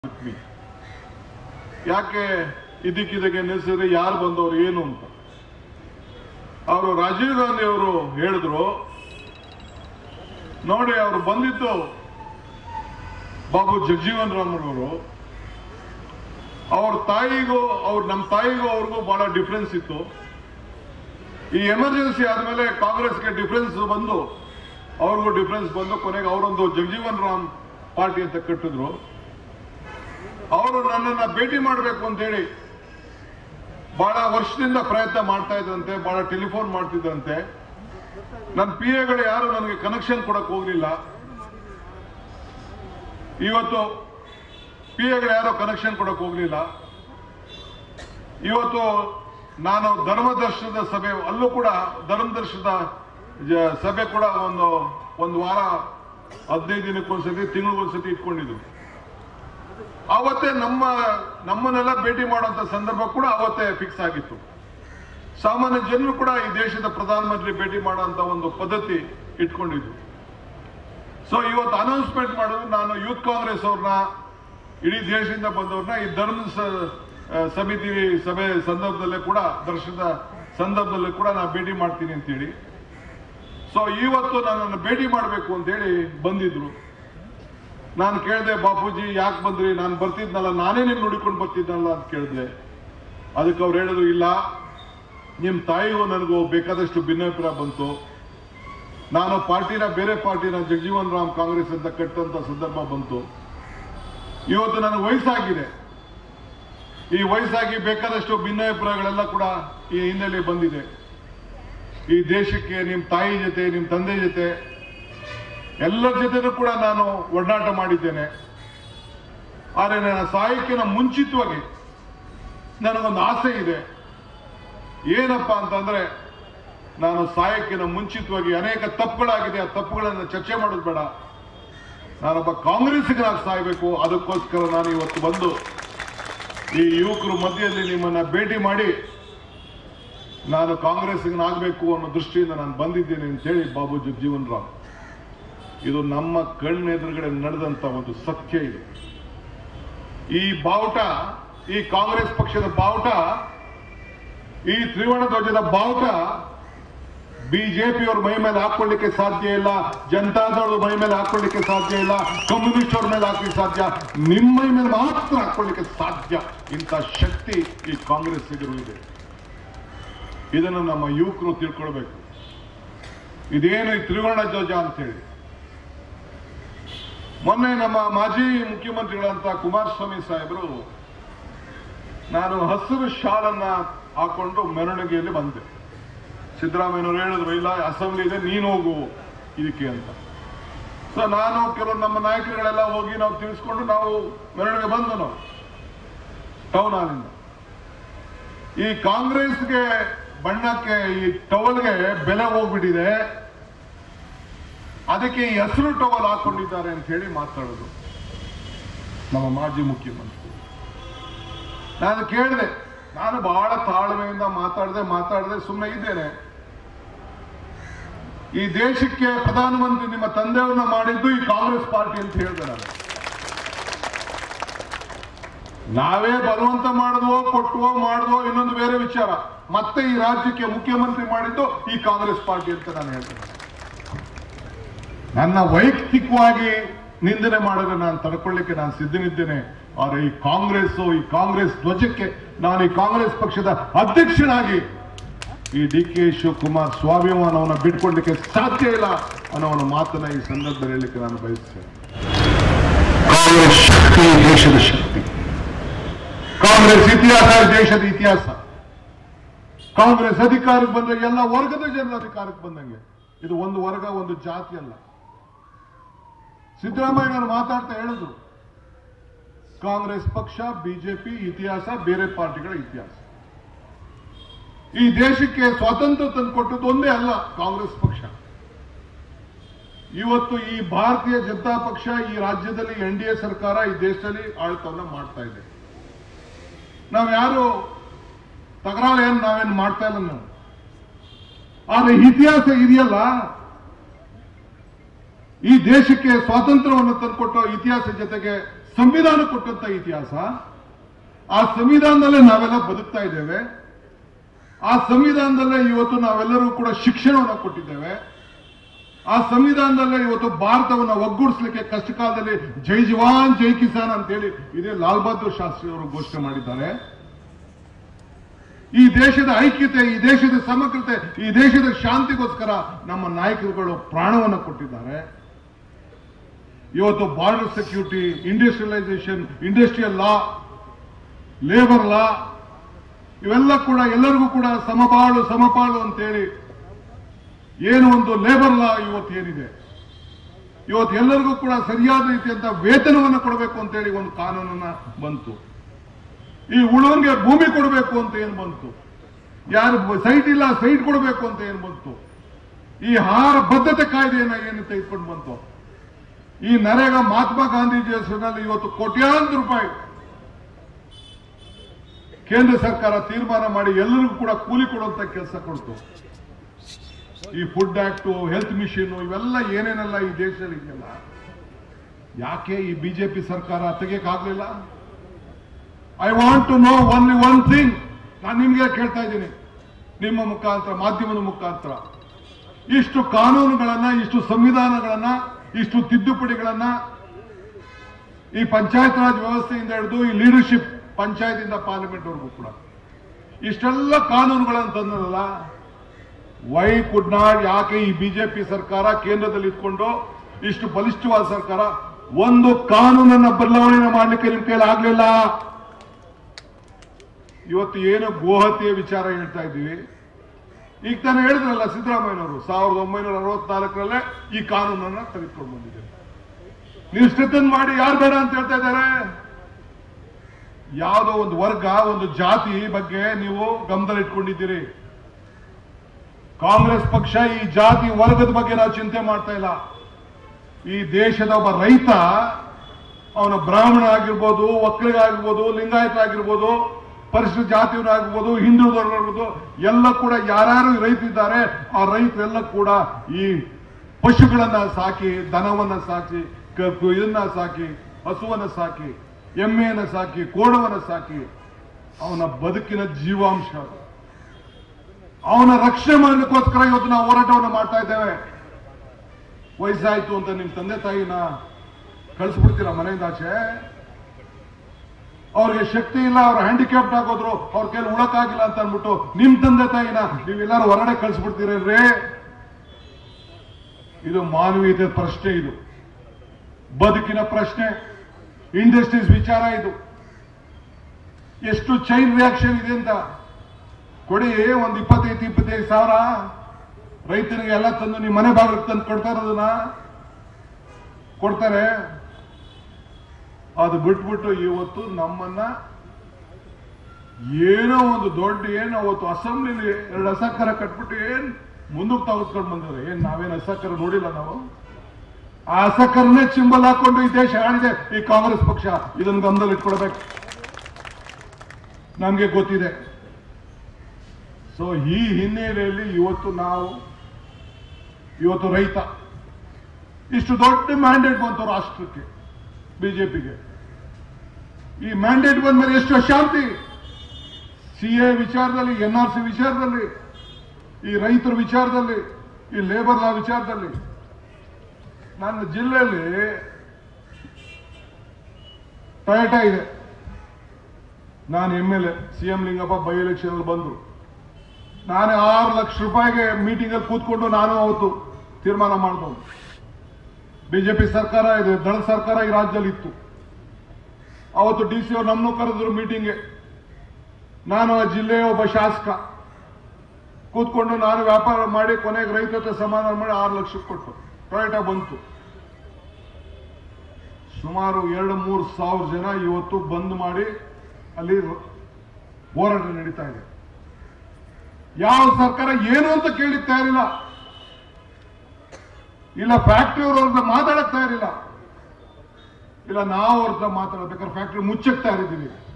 me. ಯಾಕೆ ಇದಕ್ಕಿದಕ್ಕೆ ನೆನೆಸಿದ್ರೆ ಯಾರು ಬಂದವರು ಏನು ಅಂತ ಅವರು ರಾಜೀವ್ ಗಾಂಧಿ ಅವರು ಹೇಳಿದ್ರು ನೋಡಿ ಅವರು ಬಂದಿದ್ದು ಬಾಬು ಜಗಜೀವನ್ ರಾಮ್ ಅವರು ಅವ್ರ ತಾಯಿಗೂ ಅವ್ರ ನಮ್ಮ ತಾಯಿಗೂ ಅವ್ರಿಗೂ ಬಹಳ ಡಿಫ್ರೆನ್ಸ್ ಇತ್ತು ಈ ಎಮರ್ಜೆನ್ಸಿ ಆದ್ಮೇಲೆ ಕಾಂಗ್ರೆಸ್ಗೆ ಡಿಫ್ರೆನ್ಸ್ ಬಂದು ಅವ್ರಿಗೂ ಡಿಫ್ರೆನ್ಸ್ ಬಂದು ಕೊನೆಗೆ ಅವರೊಂದು ಜಗಜೀವನ್ ರಾಮ್ ಪಾರ್ಟಿ ಅಂತ ಕಟ್ಟಿದ್ರು ಅವರು ನನ್ನನ್ನ ಭೇಟಿ ಮಾಡಬೇಕು ಅಂತ ಹೇಳಿ ಬಹಳ ವರ್ಷದಿಂದ ಪ್ರಯತ್ನ ಮಾಡ್ತಾ ಇದ್ರಂತೆ ಬಹಳ ಟೆಲಿಫೋನ್ ಮಾಡ್ತಿದ್ರಂತೆ ನನ್ನ ಪಿ ಎಗಳು ಯಾರು ನನಗೆ ಕನೆಕ್ಷನ್ ಕೊಡಕ್ ಹೋಗ್ಲಿಲ್ಲ ಇವತ್ತು ಪಿ ಎಗಳು ಯಾರೋ ಕನೆಕ್ಷನ್ ಕೊಡಕ್ ಹೋಗ್ಲಿಲ್ಲ ಇವತ್ತು ನಾನು ಧರ್ಮದರ್ಶನದ ಸಭೆ ಅಲ್ಲೂ ಕೂಡ ಧರ್ಮದರ್ಶನದ ಜ- ಸಭೆ ಕೂಡ ಒಂದು ಒಂದು ವಾರ ಹದಿನೈದು ದಿನಕ್ಕೊಂದ್ಸತಿ ತಿಂಗಳಿಗೊಂದ್ಸತಿ ಇಟ್ಕೊಂಡಿದ್ರು ಅವತ್ತೇ ನಮ್ಮ ನಮ್ಮನ್ನೆಲ್ಲ ಭೇಟಿ ಮಾಡುವಂತ ಸಂದರ್ಭ ಕೂಡ ಅವತ್ತೇ ಫಿಕ್ಸ್ ಆಗಿತ್ತು ಸಾಮಾನ್ಯ ಜನರು ಕೂಡ ಈ ದೇಶದ ಪ್ರಧಾನಮಂತ್ರಿ ಭೇಟಿ ಮಾಡುವಂತ ಒಂದು ಪದ್ಧತಿ ಇಟ್ಕೊಂಡಿದ್ರು ಸೊ ಇವತ್ತು ಅನೌನ್ಸ್ಮೆಂಟ್ ಮಾಡೋದು ನಾನು ಯೂತ್ ಕಾಂಗ್ರೆಸ್ ಅವ್ರನ್ನ ಇಡೀ ದೇಶದಿಂದ ಬಂದವ್ರನ್ನ ಈ ಧರ್ಮ ಸ- ಆ, ಸಮಿತಿ ಸಭೆ ಸಂದರ್ಭದಲ್ಲೇ ಕೂಡ ದರ್ಶನದ ಸಂದರ್ಭದಲ್ಲೇ ಕೂಡ ನಾನು ಭೇಟಿ ಮಾಡ್ತೀನಿ ಅಂತೇಳಿ ಸೊ ಇವತ್ತು ನನ್ನನ್ನು ಭೇಟಿ ಮಾಡಬೇಕು ಅಂತೇಳಿ ಬಂದಿದ್ರು ನಾನು ಕೇಳಿದೆ ಬಾಪೂಜಿ ಯಾಕೆ ಬಂದ್ರಿ ನಾನು ಬರ್ತಿದ್ನಲ್ಲ ನಾನೇ ನಿಮ್ ನುಡಿಕೊಂಡು ಬರ್ತಿದ್ನಲ್ಲ ಅಂತ ಕೇಳಿದೆ ಅದಕ್ಕೆ ಅವ್ರು ಹೇಳಿದ್ರು ಇಲ್ಲ ನಿಮ್ ತಾಯಿಗೂ ನನಗೂ ಬೇಕಾದಷ್ಟು ಭಿನ್ನಾಭಿಪ್ರಾಯ ಬಂತು ನಾನು ಪಾರ್ಟಿನ ಬೇರೆ ಪಾರ್ಟಿನ ಜಗಜೀವನ್ ರಾಮ್ ಕಾಂಗ್ರೆಸ್ ಅಂತ ಕಟ್ಟಂತ ಸಂದರ್ಭ ಬಂತು ಇವತ್ತು ನನಗೆ ವಯಸ್ಸಾಗಿದೆ ಈ ವಯಸ್ಸಾಗಿ ಬೇಕಾದಷ್ಟು ಭಿನ್ನಾಭಿಪ್ರಾಯಗಳೆಲ್ಲ ಕೂಡ ಈ ಹಿನ್ನೆಲೆ ಬಂದಿದೆ ಈ ದೇಶಕ್ಕೆ ನಿಮ್ ತಾಯಿ ಜೊತೆ ನಿಮ್ ತಂದೆ ಜೊತೆ ಎಲ್ಲರ ಜೊತೆನೂ ಕೂಡ ನಾನು ಒಡನಾಟ ಮಾಡಿದ್ದೇನೆ ಆದರೆ ನನ್ನ ಸಾಯಕ್ಕಿನ ಮುಂಚಿತವಾಗಿ ನನಗೊಂದು ಆಸೆ ಇದೆ ಏನಪ್ಪಾ ಅಂತಂದ್ರೆ ನಾನು ಸಾಯಕ್ಕಿನ ಮುಂಚಿತವಾಗಿ ಅನೇಕ ತಪ್ಪುಗಳಾಗಿದೆ ಆ ತಪ್ಪುಗಳನ್ನು ಚರ್ಚೆ ಮಾಡೋದು ಬೇಡ ನಾನೊಬ್ಬ ಕಾಂಗ್ರೆಸ್ಸಿಗನಾಗಿ ಸಾಯ್ಬೇಕು ಅದಕ್ಕೋಸ್ಕರ ನಾನು ಇವತ್ತು ಬಂದು ಈ ಯುವಕರು ಮಧ್ಯದಲ್ಲಿ ನಿಮ್ಮನ್ನ ಭೇಟಿ ಮಾಡಿ ನಾನು ಕಾಂಗ್ರೆಸ್ಸಿಗನಾಗಬೇಕು ಅನ್ನೋ ದೃಷ್ಟಿಯಿಂದ ನಾನು ಬಂದಿದ್ದೇನೆ ಅಂತ ಹೇಳಿ ಬಾಬು ಜಗಜೀವನ್ ರಾಮ್ ಇದು ನಮ್ಮ ಕಣ್ಣೆದುರುಗಡೆ ನಡೆದಂತ ಒಂದು ಸತ್ಯ ಇದು ಈ ಬಾವುಟ ಈ ಕಾಂಗ್ರೆಸ್ ಪಕ್ಷದ ಬಾವುಟ ಈ ತ್ರಿವರ್ಣ ಧ್ವಜದ ಬಾವುಟ ಬಿಜೆಪಿಯವ್ರ ಮೈ ಮೇಲೆ ಹಾಕೊಳ್ಳಿಕ್ಕೆ ಸಾಧ್ಯ ಇಲ್ಲ ಜನತಾದಳದ ಮೈ ಮೇಲೆ ಹಾಕೊಳ್ಳಿಕ್ಕೆ ಸಾಧ್ಯ ಇಲ್ಲ ಕಮ್ಯುನಿಸ್ಟ್ ಅವ್ರ ಮೇಲೆ ಹಾಕಲಿಕ್ಕೆ ಸಾಧ್ಯ ನಿಮ್ಮ ಮೈ ಮೇಲೆ ಮಾತ್ರ ಹಾಕೊಳ್ಳಿಕ್ಕೆ ಸಾಧ್ಯ ಇಂಥ ಶಕ್ತಿ ಈ ಕಾಂಗ್ರೆಸ್ಸಿಗರು ಇದೆ ಇದನ್ನು ನಮ್ಮ ಯುವಕರು ತಿಳ್ಕೊಳ್ಬೇಕು ಇದೇನು ಈ ತ್ರಿವರ್ಣ ಧ್ವಜ ಅಂತ ಹೇಳಿ ಮೊನ್ನೆ ನಮ್ಮ ಮಾಜಿ ಮುಖ್ಯಮಂತ್ರಿಗಳಂತ ಕುಮಾರಸ್ವಾಮಿ ಸಾಹೇಬರು ನಾನು ಹಸಿರು ಶಾಲನ್ನ ಹಾಕೊಂಡು ಮೆರವಣಿಗೆಯಲ್ಲಿ ಬಂದೆ ಸಿದ್ದರಾಮಯ್ಯನವರು ಹೇಳಿದ್ರು ಇಲ್ಲ ಅಸೆಂಬ್ಲಿ ಇದೆ ನೀನು ಹೋಗು ಇದಕ್ಕೆ ಅಂತ ಸೊ ನಾನು ಕೆಲವು ನಮ್ಮ ನಾಯಕರುಗಳೆಲ್ಲ ಹೋಗಿ ನಾವು ತಿಳಿಸ್ಕೊಂಡು ನಾವು ಮೆರವಣಿಗೆ ಬಂದು ನಾವು ಟೌನ್ ಹಾಲಿಂದ ಈ ಕಾಂಗ್ರೆಸ್ಗೆ ಬಣ್ಣಕ್ಕೆ ಈ ಟವಲ್ಗೆ ಬೆಲೆ ಹೋಗ್ಬಿಟ್ಟಿದೆ ಅದಕ್ಕೆ ಈ ಹೆಸರು ಟವಲ್ ಹಾಕೊಂಡಿದ್ದಾರೆ ಅಂತ ಹೇಳಿ ಮಾತಾಡೋದು ನಮ್ಮ ಮಾಜಿ ಮುಖ್ಯಮಂತ್ರಿ ನಾನು ಕೇಳಿದೆ ನಾನು ಬಹಳ ತಾಳ್ಮೆಯಿಂದ ಮಾತಾಡದೆ ಮಾತಾಡದೆ ಸುಮ್ಮನೆ ಇದ್ದೇನೆ ಈ ದೇಶಕ್ಕೆ ಪ್ರಧಾನಮಂತ್ರಿ ನಿಮ್ಮ ತಂದೆಯವ್ರನ್ನ ಮಾಡಿದ್ದು ಈ ಕಾಂಗ್ರೆಸ್ ಪಾರ್ಟಿ ಅಂತ ಹೇಳಿದೆ ನಾನು ನಾವೇ ಬಲವಂತ ಮಾಡಿದ್ವೋ ಕೊಟ್ಟವೋ ಮಾಡಿದ್ವೋ ಇನ್ನೊಂದು ಬೇರೆ ವಿಚಾರ ಮತ್ತೆ ಈ ರಾಜ್ಯಕ್ಕೆ ಮುಖ್ಯಮಂತ್ರಿ ಮಾಡಿದ್ದು ಈ ಕಾಂಗ್ರೆಸ್ ಪಾರ್ಟಿ ಅಂತ ನಾನು ಹೇಳ್ತೇನೆ ನನ್ನ ವೈಯಕ್ತಿಕವಾಗಿ ನಿಂದನೆ ಮಾಡಿದ್ರೆ ನಾನು ತಡ್ಕೊಳ್ಳಿಕ್ಕೆ ನಾನು ಸಿದ್ಧನಿದ್ದೇನೆ ಆದರೆ ಈ ಕಾಂಗ್ರೆಸ್ ಈ ಕಾಂಗ್ರೆಸ್ ಧ್ವಜಕ್ಕೆ ನಾನು ಈ ಕಾಂಗ್ರೆಸ್ ಪಕ್ಷದ ಅಧ್ಯಕ್ಷನಾಗಿ ಈ ಡಿ ಕೆ ಶಿವಕುಮಾರ್ ಸ್ವಾಭಿಮಾನವನ್ನು ಬಿಟ್ಕೊಡ್ಲಿಕ್ಕೆ ಸಾಧ್ಯ ಇಲ್ಲ ಅನ್ನೋ ಒಂದು ಮಾತನ್ನ ಈ ಸಂದರ್ಭದಲ್ಲಿ ಹೇಳಲಿಕ್ಕೆ ನಾನು ಬಯಸ್ತೇನೆ ಕಾಂಗ್ರೆಸ್ ಶಕ್ತಿ ದೇಶದ ಶಕ್ತಿ ಕಾಂಗ್ರೆಸ್ ಇತಿಹಾಸ ದೇಶದ ಇತಿಹಾಸ ಕಾಂಗ್ರೆಸ್ ಅಧಿಕಾರಕ್ಕೆ ಬಂದ್ರೆ ಎಲ್ಲ ವರ್ಗದ ಜನರ ಅಧಿಕಾರಕ್ಕೆ ಬಂದಂಗೆ ಇದು ಒಂದು ವರ್ಗ ಒಂದು ಜಾತಿ ಅಲ್ಲ ಸಿದ್ದರಾಮಯ್ಯನವರು ಮಾತಾಡ್ತಾ ಹೇಳಿದ್ರು ಕಾಂಗ್ರೆಸ್ ಪಕ್ಷ ಬಿಜೆಪಿ ಇತಿಹಾಸ ಬೇರೆ ಪಾರ್ಟಿಗಳ ಇತಿಹಾಸ ಈ ದೇಶಕ್ಕೆ ಸ್ವಾತಂತ್ರ್ಯ ತಂದುಕೊಟ್ಟದ್ದು ಒಂದೇ ಅಲ್ಲ ಕಾಂಗ್ರೆಸ್ ಪಕ್ಷ ಇವತ್ತು ಈ ಭಾರತೀಯ ಜನತಾ ಪಕ್ಷ ಈ ರಾಜ್ಯದಲ್ಲಿ ಎನ್ ಡಿ ಎ ಸರ್ಕಾರ ಈ ದೇಶದಲ್ಲಿ ಆಡಳಿತವನ್ನ ಮಾಡ್ತಾ ಇದೆ ನಾವು ಯಾರು ತಕರಾರು ಏನು ನಾವೇನು ಮಾಡ್ತಾ ಇಲ್ಲ ನಾವು ಆದ್ರೆ ಇತಿಹಾಸ ಇದೆಯಲ್ಲ ಈ ದೇಶಕ್ಕೆ ಸ್ವಾತಂತ್ರ್ಯವನ್ನು ತಂದುಕೊಟ್ಟ ಇತಿಹಾಸ ಜೊತೆಗೆ ಸಂವಿಧಾನ ಕೊಟ್ಟಂತ ಇತಿಹಾಸ ಆ ಸಂವಿಧಾನದಲ್ಲೇ ನಾವೆಲ್ಲ ಬದುಕ್ತಾ ಇದ್ದೇವೆ ಆ ಸಂವಿಧಾನದಲ್ಲೇ ಇವತ್ತು ನಾವೆಲ್ಲರೂ ಕೂಡ ಶಿಕ್ಷಣವನ್ನು ಕೊಟ್ಟಿದ್ದೇವೆ ಆ ಸಂವಿಧಾನದಲ್ಲೇ ಇವತ್ತು ಭಾರತವನ್ನು ಒಗ್ಗೂಡಿಸಲಿಕ್ಕೆ ಕಷ್ಟ ಕಾಲದಲ್ಲಿ ಜೈ ಜವಾನ್ ಜೈ ಕಿಸಾನ್ ಅಂತೇಳಿ ಇದೇ ಲಾಲ್ ಬಹದ್ದೂರ್ ಶಾಸ್ತ್ರಿ ಅವರು ಘೋಷಣೆ ಮಾಡಿದ್ದಾರೆ ಈ ದೇಶದ ಐಕ್ಯತೆ ಈ ದೇಶದ ಸಮಗ್ರತೆ ಈ ದೇಶದ ಶಾಂತಿಗೋಸ್ಕರ ನಮ್ಮ ನಾಯಕರುಗಳು ಪ್ರಾಣವನ್ನು ಕೊಟ್ಟಿದ್ದಾರೆ ಇವತ್ತು border security industrialisation industrial law labour law ಇವೆಲ್ಲ ಕೂಡ ಎಲ್ಲರಿಗೂ ಕೂಡ ಸಮಪಾಳು ಸಮಪಾಳು ಅಂತೇಳಿ ಏನು ಒಂದು ಲೇಬರ್ ಲಾ ಇವತ್ತು ಏನಿದೆ ಇವತ್ತು ಎಲ್ಲರಿಗೂ ಕೂಡ ಸರಿಯಾದ ರೀತಿಯಂತ ವೇತನವನ್ನು ಕೊಡಬೇಕು ಅಂತೇಳಿ ಒಂದು ಕಾನೂನನ್ನ ಬಂತು ಈ ಉಳೋನ್ಗೆ ಭೂಮಿ ಕೊಡಬೇಕು ಅಂತ ಏನು ಬಂತು ಯಾರು ಸೈಟ್ ಇಲ್ಲ ಸೈಟ್ ಕೊಡಬೇಕು ಅಂತ ಏನು ಬಂತು ಈ ಆಹಾರ ಬದ್ಧತೆ ಕಾಯ್ದೆಯನ್ನ ಏನು ತೆಗೆದುಕೊಂಡು ಬಂತು ಈ ನರೇಗಾ ಮಹಾತ್ಮ ಗಾಂಧೀಜಿ ಹೆಸರಿನಲ್ಲಿ ಇವತ್ತು ಕೋಟ್ಯಾಂತರ ರೂಪಾಯಿ ಕೇಂದ್ರ ಸರ್ಕಾರ ತೀರ್ಮಾನ ಮಾಡಿ ಎಲ್ಲರಿಗೂ ಕೂಡ ಕೂಲಿ ಕೊಡುವಂತ ಕೆಲಸ ಕೊಡ್ತು ಈ ಫುಡ್ ಆಕ್ಟ್ ಹೆಲ್ತ್ ಮಿಷನ್ ಇವೆಲ್ಲ ಏನೇನೆಲ್ಲ ಈ ದೇಶದಲ್ಲಿ ಇದೆಯಲ್ಲ ಯಾಕೆ ಈ ಬಿಜೆಪಿ ಸರ್ಕಾರ ತೆಗಿಯಕ್ಕಾಗ್ಲಿಲ್ಲ I want to know only one thing ನಾನು ನಿಮ್ಗೆ ಕೇಳ್ತಾ ಇದ್ದೀನಿ ನಿಮ್ಮ ಮುಖಾಂತರ ಮಾಧ್ಯಮದ ಮುಖಾಂತರ ಇಷ್ಟು ಕಾನೂನುಗಳನ್ನ ಇಷ್ಟು ಸಂವಿಧಾನಗಳನ್ನ ಇಷ್ಟು ತಿದ್ದುಪಡಿಗಳನ್ನ ಈ ಪಂಚಾಯತ್ ರಾಜ್ ವ್ಯವಸ್ಥೆಯಿಂದ ಹಿಡಿದು ಈ ಲೀಡರ್ಶಿಪ್ ಪಂಚಾಯತಿಂದ ಪಾರ್ಲಿಮೆಂಟ್ ವರೆಗೂ ಕೂಡ ಇಷ್ಟೆಲ್ಲ ಕಾನೂನುಗಳನ್ನು ತಂದರಲ್ಲ ವೈ ಕುಡ್ ನಾಟ್ ಯಾಕೆ ಈ ಬಿಜೆಪಿ ಸರ್ಕಾರ ಕೇಂದ್ರದಲ್ಲಿ ಇಟ್ಕೊಂಡು ಇಷ್ಟು ಬಲಿಷ್ಠವಾದ ಸರ್ಕಾರ ಒಂದು ಕಾನೂನನ್ನ ಬದಲಾವಣೆ ಮಾಡಲಿಕ್ಕೆ ನಿಮ್ ಕೈಲಿ ಆಗ್ಲಿಲ್ಲ ಇವತ್ತು ಏನು ಗೋಹತ್ಯೆ ವಿಚಾರ ಹೇಳ್ತಾ ಇದ್ದೀವಿ ಈಗ ತಾನೇ ಹೇಳಿದ್ರಲ್ಲ ಸಿದ್ದರಾಮಯ್ಯನವರು ಸಾವಿರದ ಒಂಬೈನೂರ ಅರವತ್ನಾಲ್ಕರಲ್ಲೇ ಈ ಕಾನೂನನ್ನ ತೆಗೆದುಕೊಂಡು ಬಂದಿದೆ ನೀವು ಸ್ಟ್ರೆಂಥನ್ ಮಾಡಿ ಯಾರು ಬೇಡ ಅಂತ ಹೇಳ್ತಾ ಇದ್ದಾರೆ ಯಾವುದೋ ಒಂದು ವರ್ಗ ಒಂದು ಜಾತಿ ಬಗ್ಗೆ ನೀವು ಗಮನದಲ್ಲಿ ಇಟ್ಕೊಂಡಿದ್ದೀರಿ ಕಾಂಗ್ರೆಸ್ ಪಕ್ಷ ಈ ಜಾತಿ ವರ್ಗದ ಬಗ್ಗೆ ನಾವು ಚಿಂತೆ ಮಾಡ್ತಾ ಇಲ್ಲ ಈ ದೇಶದ ಒಬ್ಬ ರೈತ ಅವನ ಬ್ರಾಹ್ಮಣ ಆಗಿರ್ಬೋದು ಒಕ್ಕಲಿಗಾಗಿರ್ಬೋದು ಲಿಂಗಾಯತರಾಗಿರ್ಬೋದು ಪರಿಶಿಷ್ಟ ಜಾತಿಯವರಾಗಿರ್ಬೋದು ಹಿಂದುಳಿದವರಾಗಿರ್ಬೋದು ಎಲ್ಲ ಕೂಡ ಯಾರ್ಯಾರು ರೈತರಿದ್ದಾರೆ ಆ ರೈತರೆಲ್ಲ ಕೂಡ ಈ ಪಶುಗಳನ್ನ ಸಾಕಿ ದನವನ್ನ ಸಾಕಿ ಕ- ಕು- ಇದನ್ನ ಸಾಕಿ ಹಸುವನ್ನ ಸಾಕಿ ಎಮ್ಮೆಯನ್ನ ಸಾಕಿ ಕೋಣವನ್ನ ಸಾಕಿ ಅವನ ಬದುಕಿನ ಜೀವಾಂಶ ಅದು. ಅವನ ರಕ್ಷಣೆ ಮಾಡಲಿಕ್ಕೋಸ್ಕರ ಇವತ್ತು ನಾವು ಹೋರಾಟವನ್ನು ಮಾಡ್ತಾ ಇದ್ದೇವೆ ವಯಸ್ಸಾಯ್ತು ಅಂತ ನಿಮ್ ತಂದೆ ತಾಯಿನ ಕಳಿಸ್ಬಿಡ್ತೀರಾ ಮನೆಯಿಂದ ಆಚೆ ಅವ್ರಿಗೆ ಶಕ್ತಿ ಇಲ್ಲ ಅವ್ರ ಹ್ಯಾಂಡಿಕ್ಯಾಪ್ಟ್ ಆಗೋದ್ರು ಅವ್ರ ಕೈಲಿ ಉಳಕ್ಕಾಗಿಲ್ಲ ಅಂತ ಅಂದ್ಬಿಟ್ಟು ನಿಮ್ ತಂದೆ ತಾಯಿನ ನೀವೆಲ್ಲರೂ ಹೊರಗಡೆ ಕಳಿಸ್ಬಿಡ್ತೀರೇನ್ರಿ ಇದು ಮಾನವೀಯತೆ ಪ್ರಶ್ನೆ ಇದು ಬದುಕಿನ ಪ್ರಶ್ನೆ ಇಂಡಸ್ಟ್ರೀಸ್ ವಿಚಾರ ಇದು ಎಷ್ಟು ಚೈನ್ ರಿಯಾಕ್ಷನ್ ಇದೆ ಅಂತ ಕೊಡಿ ಒಂದ್ ಇಪ್ಪತ್ತೈದು ಇಪ್ಪತ್ತೈದು ಸಾವಿರ ರೈತರಿಗೆ ಎಲ್ಲ ತಂದು ನಿಮ್ಮ ಮನೆ ಬಾಗಿಲಿಗೆ ತಂದು ಕೊಡ್ತಾ ಇರೋದನ್ನ ಕೊಡ್ತಾರೆ ಅದು ಬಿಟ್ಬಿಟ್ಟು ಇವತ್ತು ನಮ್ಮನ್ನ ಏನೋ ಒಂದು ದೊಡ್ಡ ಏನೋ ಅವತ್ತು ಅಸೆಂಬ್ಲಿಲಿ ಎರಡು ಅಸಹಕಾರ ಕಟ್ಬಿಟ್ಟು ಏನ್ ಮುಂದಕ್ಕೆ ತೆಗೆದುಕೊಂಡು ಬಂದಿದ್ದಾರೆ ಏನ್ ನಾವೇನು ಅಸಹಕಾರ ನೋಡಿಲ್ಲ ನಾವು ಆ ಅಸಹಕಾರನೇ ಚಿಂಬಲ್ ಹಾಕೊಂಡು ಈ ದೇಶ ಆಳಿದೆ ಈ ಕಾಂಗ್ರೆಸ್ ಪಕ್ಷ ಇದನ್ನು ಗಮನದಲ್ಲಿ ಇಟ್ಕೊಳ್ಬೇಕು ನಮ್ಗೆ ಗೊತ್ತಿದೆ ಸೊ ಈ ಹಿನ್ನೆಲೆಯಲ್ಲಿ ಇವತ್ತು ನಾವು ಇವತ್ತು ರೈತ ಇಷ್ಟು ದೊಡ್ಡ ಮ್ಯಾಂಡೇಟ್ ಬಂತು ರಾಷ್ಟ್ರಕ್ಕೆ ಬಿಜೆಪಿಗೆ ಈ ಮ್ಯಾಂಡೇಟ್ ಬಂದ್ಮೇಲೆ ಎಷ್ಟು ಅಶಾಂತಿ ಸಿ ಎ ವಿಚಾರದಲ್ಲಿ ಎನ್ ಆರ್ ಸಿ ವಿಚಾರದಲ್ಲಿ ಈ ರೈತರ ವಿಚಾರದಲ್ಲಿ ಈ ಲೇಬರ್ ಲಾ ವಿಚಾರದಲ್ಲಿ ನನ್ನ ಜಿಲ್ಲೆಯಲ್ಲಿ ಟೊಯೋಟಾ ಇದೆ ನಾನು M L A C M Lingappa by election ಅಲ್ಲಿ ಬಂದ್ರು ನಾನು ಆರು ಲಕ್ಷ ರೂಪಾಯಿಗೆ ಮೀಟಿಂಗ್ ಅಲ್ಲಿ ಕೂತ್ಕೊಂಡು ನಾನು ಅವತ್ತು ತೀರ್ಮಾನ ಮಾಡಿದವು ಬಿಜೆಪಿ ಸರ್ಕಾರ ಇದೆ ದಳ ಸರ್ಕಾರ ಈ ರಾಜ್ಯದಲ್ಲಿ ಇತ್ತು ಅವತ್ತು ಡಿ ಸಿ ಅವ್ರು ನಮ್ಮನ್ನು ಕರೆದ್ರು ಮೀಟಿಂಗ್ಗೆ ನಾನು ಆ ಜಿಲ್ಲೆಯ ಒಬ್ಬ ಶಾಸಕ ಕೂತ್ಕೊಂಡು ನಾನು ವ್ಯಾಪಾರ ಮಾಡಿ ಕೊನೆಗೆ ರೈತ ಹತ್ರ ಸಮಾಧಾನ ಮಾಡಿ ಆರು ಲಕ್ಷ ಕೊಟ್ಟು ಟೊಯೋಟಾ ಬಂತು ಸುಮಾರು ಎರಡು ಮೂರು ಸಾವಿರ ಜನ ಇವತ್ತು ಬಂದ್ ಮಾಡಿ ಅಲ್ಲಿ ಹೋರಾಟ ನಡೀತಾ ಇದೆ ಯಾವ ಸರ್ಕಾರ ಏನು ಅಂತ ಕೇಳಿ ತಯಾರಿಲ್ಲ ಇಲ್ಲ ಫ್ಯಾಕ್ಟ್ರಿ ಅವ್ರ ಹತ್ರ ಮಾತಾಡಕ್ ತಯಾರಿಲ್ಲ ಇಲ್ಲ ನಾವು ಅವ್ರ ಹತ್ರ ಮಾತಾಡ್ಬೇಕಾದ್ರೆ ಫ್ಯಾಕ್ಟ್ರಿ ಮುಚ್ಚಕ್ ತಯಾರಿದ್ದೀವಿ